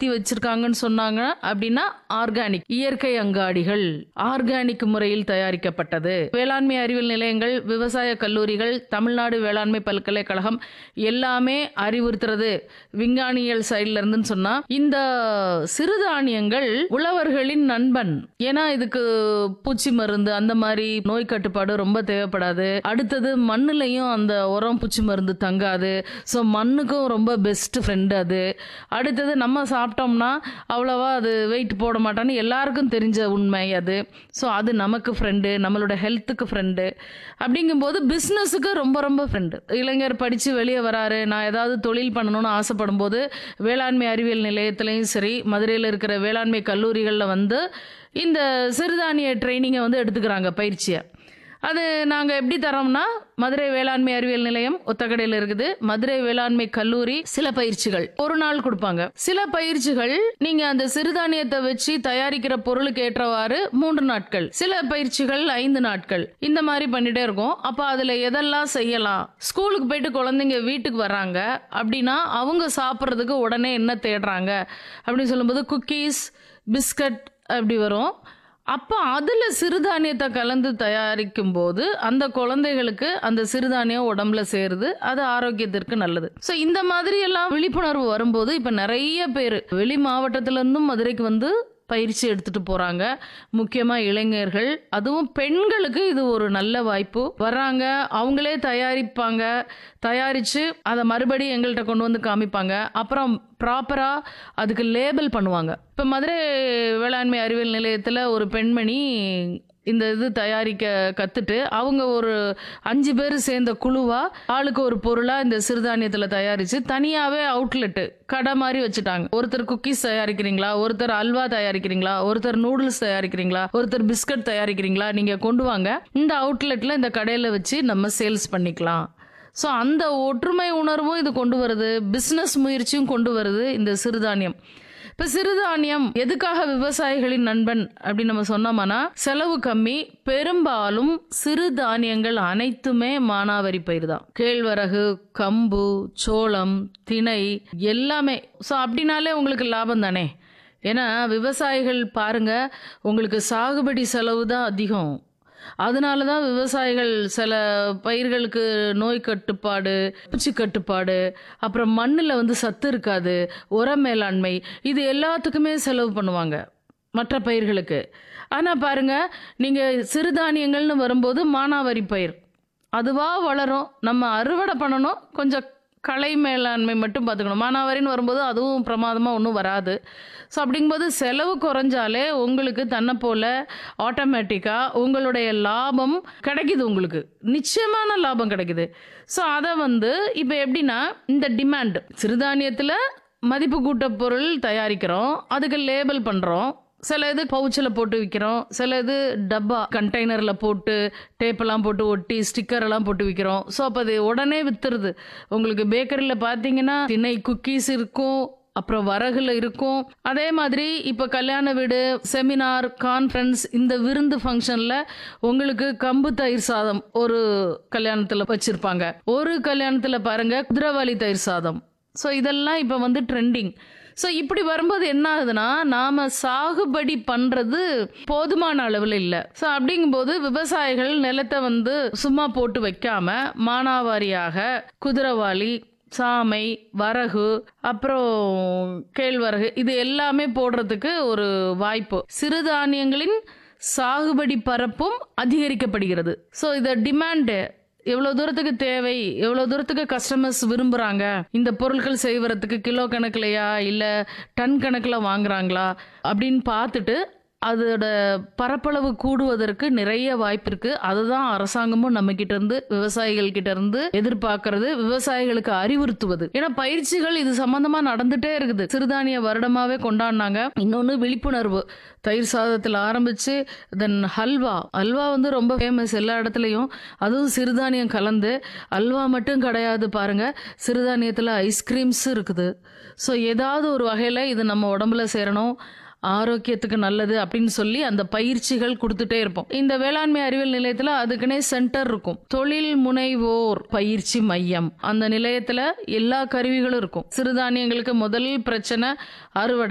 மாத்தி வச்சிருக்காங்கன்னு சொன்னாங்க அப்படின்னா ஆர்கானிக் இயற்கை அங்காடிகள் ஆர்கானிக் முறையில் தயாரிக்கப்பட்டது வேளாண்மை அறிவியல் நிலையங்கள் விவசாய கல்லூரிகள் தமிழ்நாடு வேளாண்மை பல்கலைக்கழகம் எல்லாமே அறிவுறுத்துறது விஞ்ஞானியல் சைட்ல இருந்துன்னு சொன்னா இந்த சிறுதானியங்கள் உழவர்களின் நண்பன் ஏன்னா இதுக்கு பூச்சி மருந்து அந்த மாதிரி நோய் கட்டுப்பாடு ரொம்ப தேவைப்படாது அடுத்தது மண்ணுலையும் அந்த உரம் பூச்சி மருந்து தங்காது ஸோ மண்ணுக்கும் ரொம்ப பெஸ்ட் ஃப்ரெண்டு அது அடுத்தது நம்ம சாப்பிட்டோம்னா அவ்வளோவா அது வெயிட் போட மாட்டான்னு எல்லாருக்கும் தெரிஞ்ச உண்மை அது ஸோ அது நமக்கு ஃப்ரெண்டு நம்மளோட ஹெல்த்துக்கு ஃப்ரெண்டு அப்படிங்கும்போது பிஸ்னஸுக்கு ரொம்ப ரொம்ப ஃப்ரெண்டு இளைஞர் படித்து வெளியே வராரு நான் ஏதாவது தொழில் பண்ணணும்னு ஆசைப்படும் போது வேளாண்மை அறிவியல் நிலையத்திலையும் சரி மதுரையில் இருக்கிற வேளாண்மை கல்லூரிகளில் வந்து இந்த சிறுதானிய ட்ரைனிங்கை வந்து எடுத்துக்கிறாங்க பயிற்சியை அது நாங்கள் எப்படி தரோம்னா மதுரை வேளாண்மை அறிவியல் நிலையம் ஒத்தக்கடையில் இருக்குது மதுரை வேளாண்மை கல்லூரி சில பயிற்சிகள் ஒரு நாள் கொடுப்பாங்க சில பயிற்சிகள் நீங்க அந்த சிறுதானியத்தை வச்சு தயாரிக்கிற பொருளுக்கு ஏற்றவாறு மூன்று நாட்கள் சில பயிற்சிகள் ஐந்து நாட்கள் இந்த மாதிரி பண்ணிட்டே இருக்கோம் அப்ப அதுல எதெல்லாம் செய்யலாம் ஸ்கூலுக்கு போயிட்டு குழந்தைங்க வீட்டுக்கு வராங்க அப்படின்னா அவங்க சாப்பிட்றதுக்கு உடனே என்ன தேடுறாங்க அப்படின்னு சொல்லும்போது குக்கீஸ் பிஸ்கட் அப்படி வரும் அப்போ அதில் சிறுதானியத்தை கலந்து தயாரிக்கும் போது அந்த குழந்தைகளுக்கு அந்த சிறுதானியம் உடம்புல சேருது அது ஆரோக்கியத்திற்கு நல்லது ஸோ இந்த மாதிரி எல்லாம் விழிப்புணர்வு வரும்போது இப்போ நிறைய பேர் வெளி மாவட்டத்துல இருந்தும் மதுரைக்கு வந்து பயிற்சி எடுத்துட்டு போறாங்க முக்கியமா இளைஞர்கள் அதுவும் பெண்களுக்கு இது ஒரு நல்ல வாய்ப்பு வர்றாங்க அவங்களே தயாரிப்பாங்க தயாரிச்சு அதை மறுபடியும் எங்கள்கிட்ட கொண்டு வந்து காமிப்பாங்க அப்புறம் ப்ராப்பரா அதுக்கு லேபிள் பண்ணுவாங்க இப்போ மதுரை வேளாண்மை அறிவியல் நிலையத்தில் ஒரு பெண்மணி இந்த இது தயாரிக்க கத்துட்டு அவங்க ஒரு அஞ்சு பேர் சேர்ந்த குழுவா ஆளுக்கு ஒரு பொருளா இந்த சிறுதானியத்துல தயாரிச்சு தனியாவே அவுட்லெட் கடை மாதிரி வச்சுட்டாங்க ஒருத்தர் குக்கீஸ் தயாரிக்கிறீங்களா ஒருத்தர் அல்வா தயாரிக்கிறீங்களா ஒருத்தர் நூடுல்ஸ் தயாரிக்கிறீங்களா ஒருத்தர் பிஸ்கட் தயாரிக்கிறீங்களா நீங்க கொண்டு வாங்க இந்த அவுட்லெட்ல இந்த கடையில வச்சு நம்ம சேல்ஸ் பண்ணிக்கலாம் ஸோ அந்த ஒற்றுமை உணர்வும் இது கொண்டு வருது பிஸ்னஸ் முயற்சியும் கொண்டு வருது இந்த சிறுதானியம் இப்போ சிறுதானியம் எதுக்காக விவசாயிகளின் நண்பன் அப்படின்னு நம்ம சொன்னோம்னா செலவு கம்மி பெரும்பாலும் சிறுதானியங்கள் அனைத்துமே மானாவாரி பயிர் தான் கேழ்வரகு கம்பு சோளம் திணை எல்லாமே ஸோ அப்படின்னாலே உங்களுக்கு லாபம் தானே ஏன்னா விவசாயிகள் பாருங்க உங்களுக்கு சாகுபடி செலவு தான் அதிகம் அதனால தான் விவசாயிகள் சில பயிர்களுக்கு நோய் கட்டுப்பாடு பூச்சி கட்டுப்பாடு அப்புறம் மண்ணில் வந்து சத்து இருக்காது உர மேலாண்மை இது எல்லாத்துக்குமே செலவு பண்ணுவாங்க மற்ற பயிர்களுக்கு ஆனால் பாருங்க நீங்கள் சிறுதானியங்கள்னு வரும்போது மானாவாரி பயிர் அதுவாக வளரும் நம்ம அறுவடை பண்ணணும் கொஞ்சம் கலை மேலாண்மை மட்டும் பார்த்துக்கணும் மானாவாரின்னு வரும்போது அதுவும் பிரமாதமாக ஒன்றும் வராது ஸோ அப்படிங்கும்போது செலவு குறைஞ்சாலே உங்களுக்கு தன்னை போல் ஆட்டோமேட்டிக்காக உங்களுடைய லாபம் கிடைக்குது உங்களுக்கு நிச்சயமான லாபம் கிடைக்குது ஸோ அதை வந்து இப்போ எப்படின்னா இந்த டிமாண்ட் சிறுதானியத்தில் மதிப்பு கூட்ட பொருள் தயாரிக்கிறோம் அதுக்கு லேபிள் பண்ணுறோம் சில இது பவுச்சில் போட்டு விற்கிறோம் சில இது டப்பா கண்டெய்னரில் போட்டு டேப்பெல்லாம் போட்டு ஒட்டி ஸ்டிக்கர் எல்லாம் போட்டு விற்கிறோம் ஸோ அப்போ அது உடனே வித்துருது உங்களுக்கு பேக்கரியில் பார்த்தீங்கன்னா திணை குக்கீஸ் இருக்கும் அப்புறம் வரகுல இருக்கும் அதே மாதிரி இப்போ கல்யாண வீடு செமினார் கான்ஃபரன்ஸ் இந்த விருந்து ஃபங்க்ஷனில் உங்களுக்கு கம்பு தயிர் சாதம் ஒரு கல்யாணத்தில் வச்சுருப்பாங்க ஒரு கல்யாணத்தில் பாருங்க குதிரவாளி தயிர் சாதம் ஸோ இதெல்லாம் இப்போ வந்து ட்ரெண்டிங் ஸோ இப்படி வரும்போது என்ன ஆகுதுன்னா நாம் சாகுபடி பண்ணுறது போதுமான அளவில் இல்லை ஸோ அப்படிங்கும்போது விவசாயிகள் நிலத்தை வந்து சும்மா போட்டு வைக்காம மானாவாரியாக குதிரவாளி சாமை வரகு அப்புறம் கேழ்வரகு இது எல்லாமே போடுறதுக்கு ஒரு வாய்ப்பு சிறுதானியங்களின் சாகுபடி பரப்பும் அதிகரிக்கப்படுகிறது ஸோ இதை டிமாண்டு எவ்வளோ தூரத்துக்கு தேவை எவ்வளோ தூரத்துக்கு கஸ்டமர்ஸ் விரும்புகிறாங்க இந்த பொருட்கள் செய்வறதுக்கு கிலோ கணக்குலையா இல்லை டன் கணக்கில் வாங்குறாங்களா அப்படின்னு பார்த்துட்டு அதோட பரப்பளவு கூடுவதற்கு நிறைய வாய்ப்பு இருக்கு அதுதான் அரசாங்கமும் நம்ம கிட்ட இருந்து விவசாயிகள் கிட்ட இருந்து எதிர்பார்க்கறது விவசாயிகளுக்கு அறிவுறுத்துவது ஏன்னா பயிற்சிகள் இது சம்பந்தமா நடந்துட்டே இருக்குது சிறுதானிய வருடமாவே கொண்டாடினாங்க இன்னொன்னு விழிப்புணர்வு தயிர் சாதத்தில் ஆரம்பிச்சு தென் ஹல்வா ஹல்வா வந்து ரொம்ப ஃபேமஸ் எல்லா இடத்துலையும் அதுவும் சிறுதானியம் கலந்து அல்வா மட்டும் கிடையாது பாருங்க சிறுதானியத்தில் ஐஸ்கிரீம்ஸ் இருக்குது ஸோ ஏதாவது ஒரு வகையில் இது நம்ம உடம்புல சேரணும் ஆரோக்கியத்துக்கு நல்லது அப்படின்னு சொல்லி அந்த பயிற்சிகள் கொடுத்துட்டே இருப்போம் இந்த வேளாண்மை அறிவியல் நிலையத்தில் அதுக்குன்னே சென்டர் இருக்கும் தொழில் முனைவோர் பயிற்சி மையம் அந்த நிலையத்தில் எல்லா கருவிகளும் இருக்கும் சிறுதானியங்களுக்கு முதல் பிரச்சனை அறுவடை